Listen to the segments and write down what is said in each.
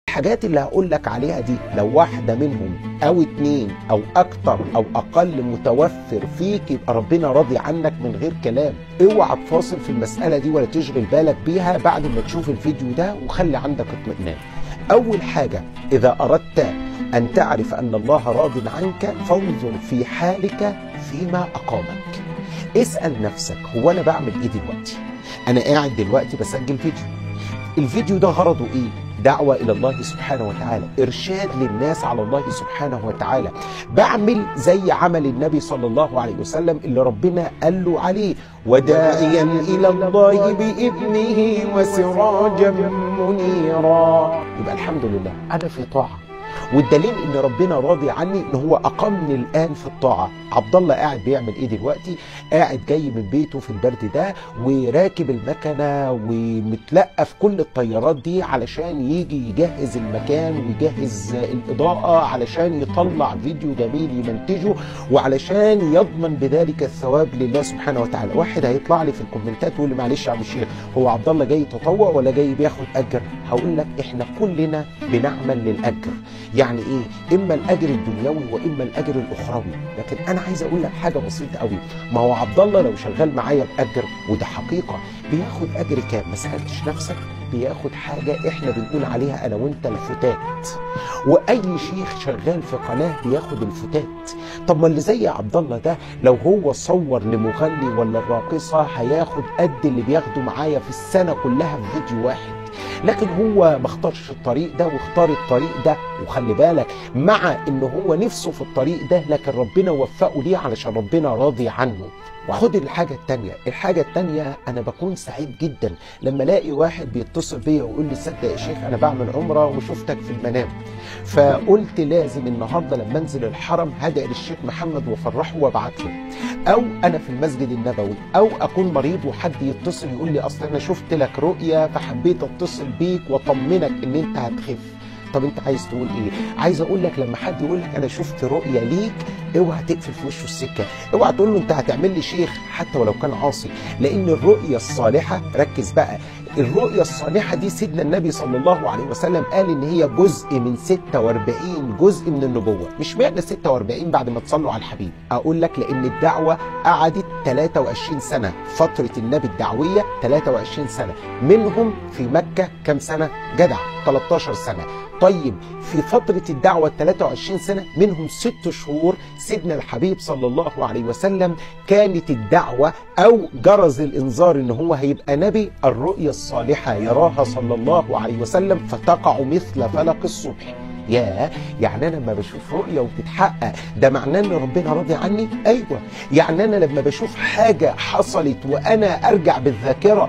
الحاجات اللي هقول لك عليها دي لو واحدة منهم أو اتنين أو أكتر أو أقل متوفر فيك يبقى ربنا راضي عنك من غير كلام اوعى تفاصل في المسألة دي ولا تشغل بالك بيها بعد ما تشوف الفيديو ده وخلي عندك اطمئنان أول حاجة إذا أردت أن تعرف أن الله راض عنك فانظر في حالك فيما أقامك اسأل نفسك هو أنا بعمل إيه دلوقتي أنا قاعد دلوقتي بسجل فيديو الفيديو ده غرضه ايه دعوة إلى الله سبحانه وتعالى إرشاد للناس على الله سبحانه وتعالى بعمل زي عمل النبي صلى الله عليه وسلم اللي ربنا قال له عليه وداعيا إلى الله بإذنه وسراجا منيرا يبقى الحمد لله أنا في طاعة والدليل ان ربنا راضي عني ان هو اقامني الان في الطاعه عبد الله قاعد بيعمل ايه دلوقتي قاعد جاي من بيته في البرد ده وراكب المكنه ومتلقف كل الطيارات دي علشان يجي يجهز المكان ويجهز الاضاءه علشان يطلع فيديو جميل يمنتجه وعلشان يضمن بذلك الثواب لله سبحانه وتعالى واحد هيطلع لي في الكومنتات ويقول لي معلش يا عم الشيخ هو عبد الله جاي تطوع ولا جاي بياخد اجر هقول لك احنا كلنا بنعمل للاجر يعني ايه اما الاجر الدنيوي واما الاجر الاخروي لكن انا عايز اقول لك حاجه بسيطه قوي ما هو عبد الله لو شغال معايا باجر وده حقيقه بياخد اجر كام ما سالتش نفسك بياخد حاجه احنا بنقول عليها انا وانت الفتات واي شيخ شغال في قناه بياخد الفتات طب ما اللي زي عبد الله ده لو هو صور لمغني ولا الراقصه هياخد قد اللي بياخده معايا في السنه كلها في فيديو واحد لكن هو ما اختارش الطريق ده واختار الطريق ده وخلي بالك مع ان هو نفسه في الطريق ده لكن ربنا وفقه ليه علشان ربنا راضي عنه وخد الحاجة التانية الحاجة التانية أنا بكون سعيد جدا لما ألاقي واحد بيتصل بيا ويقول لي صدق يا شيخ أنا بعمل عمرة وشفتك في المنام فقلت لازم النهاردة لما أنزل الحرم هدعي للشيخ محمد وأفرحه وأبعت له أو أنا في المسجد النبوي أو أكون مريض وحد يتصل يقول لي أصل أنا شفت لك رؤية فحبيت أتصل بيك وأطمنك إن أنت هتخف طب انت عايز تقول ايه عايز اقول لك لما حد يقول لك انا شفت رؤيه ليك اوعى تقفل في وشه السكه اوعى تقول له انت هتعمل لي شيخ حتى ولو كان عاصي لان الرؤيه الصالحه ركز بقى الرؤيه الصالحه دي سيدنا النبي صلى الله عليه وسلم قال ان هي جزء من 46 جزء من النبوه مش معنى 46 بعد ما تصلوا على الحبيب اقول لك لان الدعوه قعدت 23 سنه فتره النبي الدعويه 23 سنه منهم في مكه كم سنه جدع 13 سنه طيب في فترة الدعوة ال 23 سنة منهم ست شهور سيدنا الحبيب صلى الله عليه وسلم كانت الدعوة أو جرز الإنذار إن هو هيبقى نبي الرؤيا الصالحة يراها صلى الله عليه وسلم فتقع مثل فلق الصبح يا يعني انا لما بشوف رؤيه وبتتحقق ده معناه ان ربنا راضي عني ايوه يعني انا لما بشوف حاجه حصلت وانا ارجع بالذاكره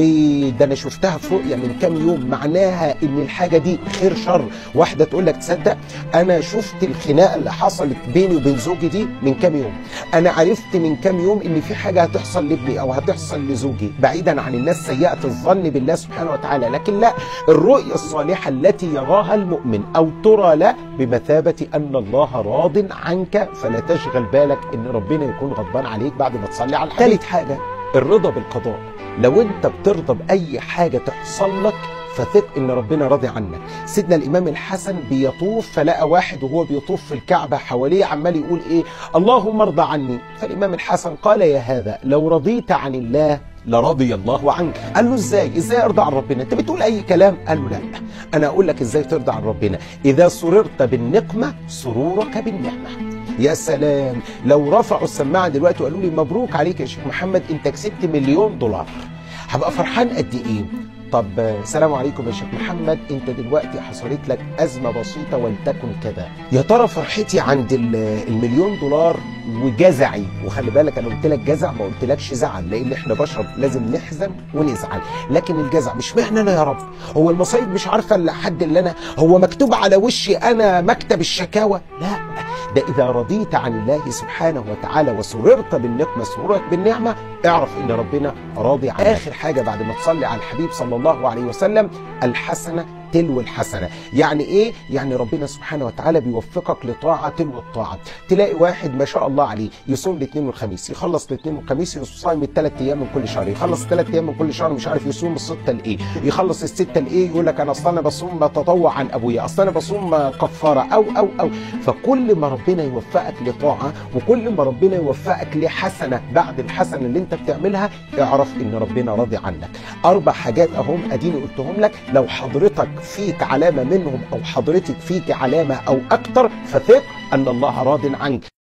وده انا شفتها في رؤيه من كام يوم معناها ان الحاجه دي خير شر واحده تقول لك تصدق انا شفت الخناقه اللي حصلت بيني وبين زوجي دي من كام يوم انا عرفت من كام يوم ان في حاجه هتحصل لابني او هتحصل لزوجي بعيدا عن الناس سيئه الظن بالله سبحانه وتعالى لكن لا الرؤيه الصالحه التي يراها المؤمن او ترى له بمثابة أن الله راض عنك فلا تشغل بالك أن ربنا يكون غضبان عليك بعد ما تصلي على الحبيب ثالث حاجة الرضا بالقضاء لو أنت بترضى بأي حاجة تحصل لك فثق ان ربنا راضي عنك سيدنا الامام الحسن بيطوف فلقى واحد وهو بيطوف في الكعبه حواليه عمال يقول ايه اللهم ارضى عني فالامام الحسن قال يا هذا لو رضيت عن الله لرضي الله عنك قال له ازاي ازاي ارضى عن ربنا انت بتقول اي كلام قال له لا انا اقول لك ازاي ترضى عن ربنا اذا سررت بالنقمه سرورك بالنعمه يا سلام لو رفعوا السماعه دلوقتي وقالوا لي مبروك عليك يا شيخ محمد انت كسبت مليون دولار هبقى فرحان قد ايه طب السلام عليكم يا شيخ محمد انت دلوقتي حصلت لك ازمه بسيطه ولتكن كذا يا ترى فرحتي عند المليون دولار وجزعي وخلي بالك انا قلت لك جزع ما قلتلكش زعل لان احنا بشر لازم نحزن ونزعل لكن الجزع مش معنى انا يا رب هو المصايب مش عارفه الا حد اللي انا هو مكتوب على وشي انا مكتب الشكاوى لا ده اذا رضيت عن الله سبحانه وتعالى وسررت بالنقمه سرورك بالنعمه اعرف ان ربنا راضي عنك اخر حاجه بعد ما تصلي على الحبيب صلى الله عليه وسلم الحسنه تلو الحسنه يعني ايه يعني ربنا سبحانه وتعالى بيوفقك لطاعه تلو الطاعه تلاقي واحد ما شاء الله عليه يصوم الاثنين والخميس يخلص الاثنين والخميس يصوم الثلاث ايام من كل شهر يخلص الثلاث ايام من كل شهر مش عارف يصوم السته الايه يخلص السته الايه يقول لك انا اصلا انا بصوم تطوع عن ابويا اصلا انا بصوم كفاره او او او فكل ما ربنا يوفقك لطاعه وكل ما ربنا يوفقك لحسنه بعد الحسنه اللي انت بتعملها اعرف ان ربنا راضي عنك اربع حاجات اهم اديني قلتهم لك لو حضرتك فيك علامه منهم او حضرتك فيك علامه او اكتر فثق ان الله راض عنك